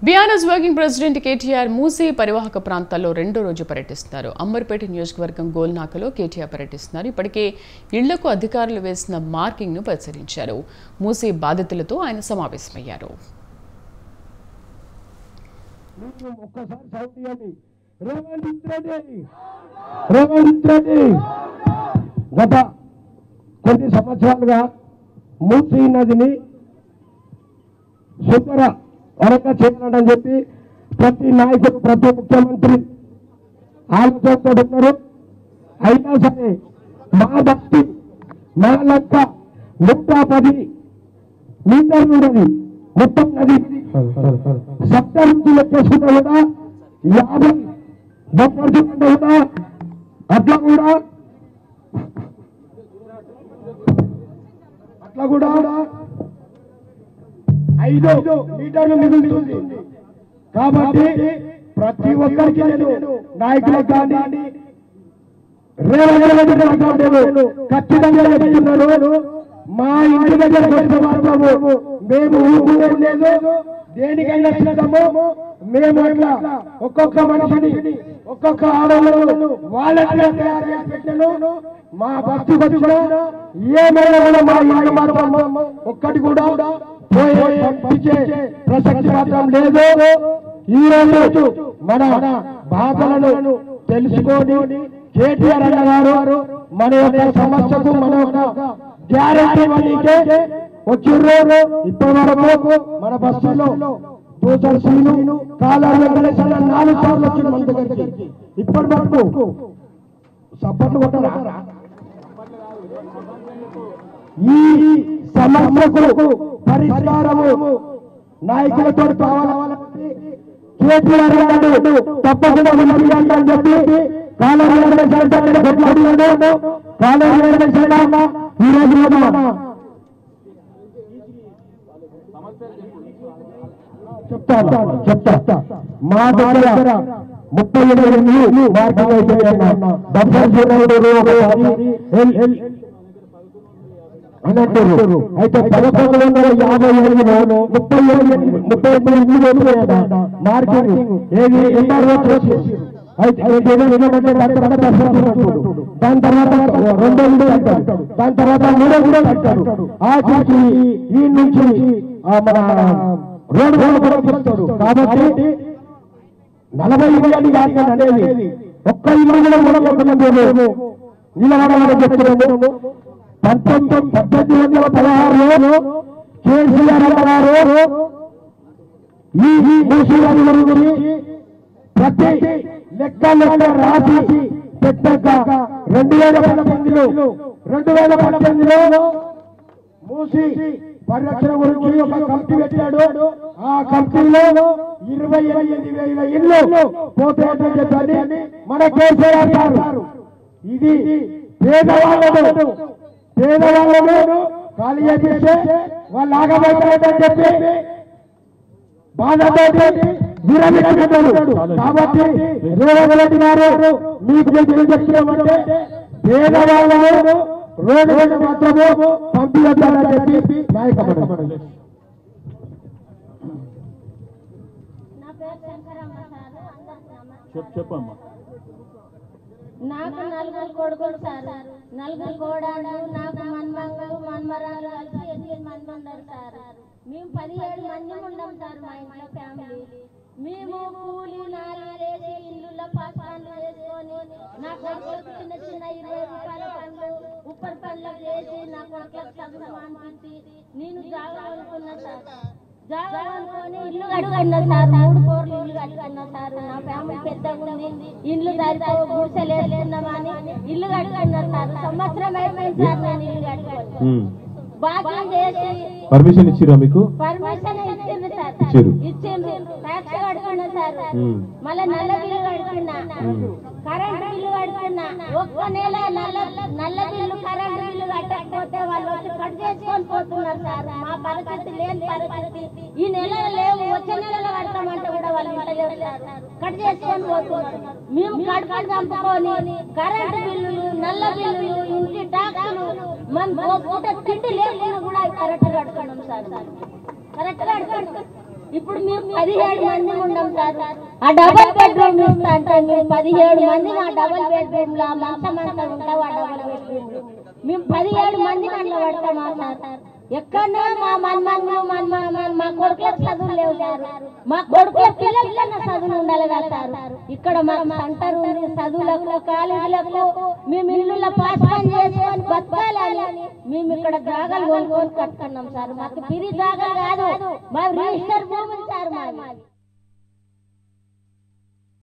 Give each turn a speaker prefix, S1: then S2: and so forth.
S1: BRS working president KTR Musi పరివాహక ప్రాంతాల్లో రెండో రోజు పర్యటిస్తున్నారు అంబర్పేట నియోజకవర్గం గోల్నాకలో కేటీఆర్ పర్యటిస్తున్నారు ఇప్పటికే ఇళ్లకు అధికారులు వేసిన మార్కింగ్ను పరిశీలించారు మూసీ బాధితులతో ఆయన సమావేశమయ్యారు
S2: మీకు ఒక్కసారి సౌండ్ ఇవ్వండి రేవంత్ రెడ్డి రేవంత్ రెడ్డి గత కొన్ని సంవత్సరాలుగా మూసీ నదిని శుభ్ర వరక చేయాలని చెప్పి ప్రతి నాయకుడు ప్రతి ముఖ్యమంత్రి ఆలోచనతో ఉన్నారు అయినా సరే మా భక్తి మా లెక్క నూట పది మీటర్లు ఉన్నది మొత్తం నది సప్త నుంచి లెక్కేసుకుంటే కూడా యాభై బొప్పడుచుకుంటే కూడా అట్లా కూడా అట్లా కూడా ఐదు మీటర్లు మిగులుతుంది కాబట్టి ప్రతి ఒక్కరికి నేను నాయకులకు కానీ రేవంత్ రెడ్డి గారికి నేను ఖచ్చితంగా చెప్తున్నాను మా ఇంటి దగ్గర వస్తే మాత్రము మేము ఊరుకునేది లేదు దేనికైనా సిద్ధము మేము ఇట్లా ఒక్కొక్క మనిషిని ఒక్కొక్క ఆడవాళ్ళు వాళ్ళని తయారు చేసి పెట్టాను మా భక్తి కూడా ఏమైనా కూడా మా ఇల్లు మాత్రం ఒక్కటి కూడా పోయే పంపించే ప్రసక్తి మాత్రం లేదు ఈ రోజు మన బాధలను తెలుసుకొని కేటీఆర్ అన్న గారు మన యొక్క సమస్యకు మన యొక్క గ్యారంటీ మనీకే వచ్చిర్రు ఇప్పటి వరకు మన బస్సులో దూసర్ సీను కాలాలు వెంకటేశ్వర నాలుగు సార్లు వచ్చింది మన దగ్గరికి ఇప్పటి వరకు సపోర్ట్లు కొట్టరా ఈ సమస్యకు పరిష్కారము నాయకులతో కావాలని కేటీఆర్ గారు తప్పకుండా ఉన్నది అని చెప్పి కాలేజీ వెంకటేశ్వర కొట్లాడినాడు కాలేజీ వెంకటేశ్వర ఈ రోజు మన చెప్తా చెప్తా మా దగ్గర ముప్పై ఎనిమిది మార్కులు అయిపోయాయి డబ్బర్ జీవనుడు అన్నట్టు అయితే పదకొండు వందల యాభై ఎనిమిదిలో ముప్పై ఎనిమిది ముప్పై ఎనిమిది ఎనిమిది మార్కింగ్ ఏది ఎంఆర్ఓ అయితే ఏదో ఏమంటే దాని తర్వాత దర్శనం అంటాడు. దాని తర్వాత రెండో వీడియో అంటాడు దాని తర్వాత మూడో వీడియో అంటాడు ఆఖరికి ఈ నుంచి ఆ మన రోడ్డు రోడ్డు కూడా చెప్తాడు కాబట్టి నలభై ఇవ్వాలి కాదు అనేది ఒక్క ఇల్లు కూడా కూడా మేము నిలబడాలని చెప్తున్నాము పంతొమ్మిది పద్దెనిమిది వందల పదహారులో కేసీఆర్ గారు ఈ ఈ మూసీవారి గురించి ప్రతి లెక్క లెక్క రాసి పెట్టాక రెండు వేల పద్దెనిమిదిలో రెండు వేల పద్దెనిమిదిలో మూసి పరిరక్షణ గురించి ఒక కమిటీ పెట్టాడు ఆ కమిటీలో ఇరవై ఎనిమిది వేల ఇల్లు పోతాయని చెప్పని మన కేసీఆర్ గారు ఇది పేదవాళ్ళను పేదవాళ్ళను ఖాళీ చేపిస్తే వాళ్ళు ఆగబోతారని చెప్పి బాధతో విరమిస్తున్నాడు కాబట్టి రేవంత్ రెడ్డి గారు మీకు నేను చెప్తున్నామంటే పేదవాళ్ళను రోడ్డు మీద మాత్రమే పంపించాలని చెప్పి నాయకమని
S3: నా పేరు శంకరమ్మ సార్ అందరికీ నమస్కారం.
S4: చెప్పు చెప్పమ్మా
S3: నాకు నలుగురు కొడుకులు సార్ నలుగురు కోడళ్ళు నాకు మన్మంగలు మన్మరాలు కలిసి ఎనిమిది మంది ఉన్నారు సార్ మేము పదిహేడు మంది ఉండం సార్ మా ఇంట్లో ఫ్యామిలీ మేము కూలి నాలి వేసి ఇల్లులో పాసాలు వేసుకొని నా కొడుకులకు చిన్న చిన్న ఇరవై రూపాయల పండ్లు ఉప్పటి పండ్లకు వేసి నా కొడుకులకు చదువు అనిపించి నేను జాగాలనుకున్నా సార్ జాగాలనుకొని ఇల్లు కట్టుకున్నా సార్ మూడు కోర్లు ఇల్లు కట్టుకున్నా సార్ నా ఫ్యామిలీ పెద్దగా ఉంది ఇల్లు సరిపో గుడిసెలు వేసుకున్నామని ఇల్లు కట్టుకున్నా సార్ సంవత్సరం అయిపోయింది సార్ నేను ఇల్లు కట్టుకున్నా బాగా చేసి
S4: పర్మిషన్ ఇచ్చిరా మీకు
S3: పర్మిషన్ ఇచ్చింది సార్
S4: ఇచ్చిర్రు.
S3: ఇచ్చింది ట్యాక్స్ కడుతున్నా సార్
S4: మ్మ్.
S3: మళ్ళీ నల్ల బిల్లు కడుతున్నా కరెంట్ బిల్లు కడుతున్నా ఒక్క నెల నల్ల నల్ల బిల్లు కరెంట్ బిల్లు కట్టకపోతే వాళ్ళు వచ్చి కట్ చేసుకొని పోతున్నారు సార్ మా పరిస్థితి లేని పరిస్థితి ఈ నెల లేవు వచ్చే నెలలో కడతామంటే కూడా వాళ్ళు ఇంటలేరు సార్ కట్ చేసుకొని పోతున్నారు మేము కడుపులు చంపుకొని కరెంట్ బిల్లులు నల్ల బిల్లులు ఇంటి ట్యాక్సులు మన పూట తిండి లేకుండా కూడా కరెక్ట్ కడుతున్నాం సార్ కరెక్ట్ కడుతున్నాం ఇప్పుడు మేము పదిహేడు మంది ఉన్నాం సార్ ఆ డబల్ బెడ్రూమ్ ఇస్తా అంటే మేము పదిహేడు మంది ఆ డబల్ బెడ్రూమ్ లో మంచం అంతా ఉంటాం ఆ డబల్ బెడ్రూమ్ లో మేము పదిహేడు మంది అందులో పడతామా సార్ ఎక్కడో మా మన్మన్లు మన్మ మా కొడుకులకు చదువులు లేవు సార్ మా కొడుకుల పిల్లలకన్నా చదువులు ఉండాలి కదా సార్ ఇక్కడ మాకు సెంటర్ ఉంది చదువులకు కాలేజీలకు మేము ఇల్లుల పాస్ పని చేసుకొని బతకాలని మేము ఇక్కడ జాగాలు కొనుక్కొని కట్టుకున్నాం సార్ మాకు పిరి జాగా కాదు మా రిజిస్టర్ భూములు సార్ మాది